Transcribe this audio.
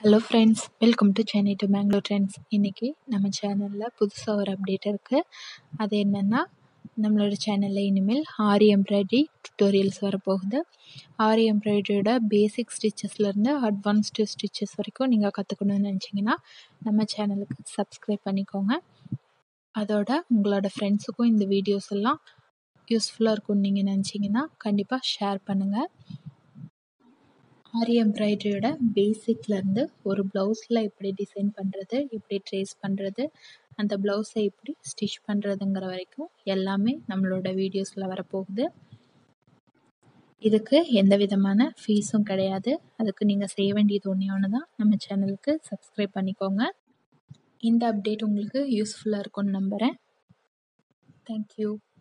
hello friends welcome to Chennai to Bangalore trends இன்றைக்கி நம்ம சேனலில் புதுசாக ஒரு அப்டேட் இருக்குது அது என்னென்னா நம்மளோட சேனலில் இனிமேல் ஆரி எம்ப்ராய்டரி டுட்டோரியல்ஸ் வரப்போகுது ஆரி எம்ப்ராய்டரியோட பேசிக் ஸ்டிச்சஸ்லேருந்து அட்வான்ஸ்டு ஸ்டிச்சஸ் வரைக்கும் நீங்கள் கற்றுக்கணுன்னு நினச்சிங்கன்னா நம்ம சேனலுக்கு சப்ஸ்கிரைப் பண்ணிக்கோங்க அதோட உங்களோட ஃப்ரெண்ட்ஸுக்கும் இந்த வீடியோஸ் எல்லாம் யூஸ்ஃபுல்லாக இருக்கும்னு நீங்கள் நினச்சிங்கன்னா கண்டிப்பாக ஷேர் பண்ணுங்கள் ஆரி எம்ப்ராய்டரியோட பேசிக்லேருந்து ஒரு ப்ளவுஸில் எப்படி டிசைன் பண்ணுறது எப்படி ட்ரேஸ் பண்ணுறது அந்த ப்ளவுஸை எப்படி ஸ்டிச் பண்ணுறதுங்கிற வரைக்கும் எல்லாமே நம்மளோட வீடியோஸில் வரப்போகுது இதுக்கு எந்த விதமான ஃபீஸும் கிடையாது அதுக்கு நீங்கள் செய்ய வேண்டியது ஒன்றே ஒன்று தான் நம்ம சேனலுக்கு சப்ஸ்கிரைப் பண்ணிக்கோங்க இந்த அப்டேட் உங்களுக்கு யூஸ்ஃபுல்லாக இருக்கும்னு நம்புகிறேன் தேங்க்யூ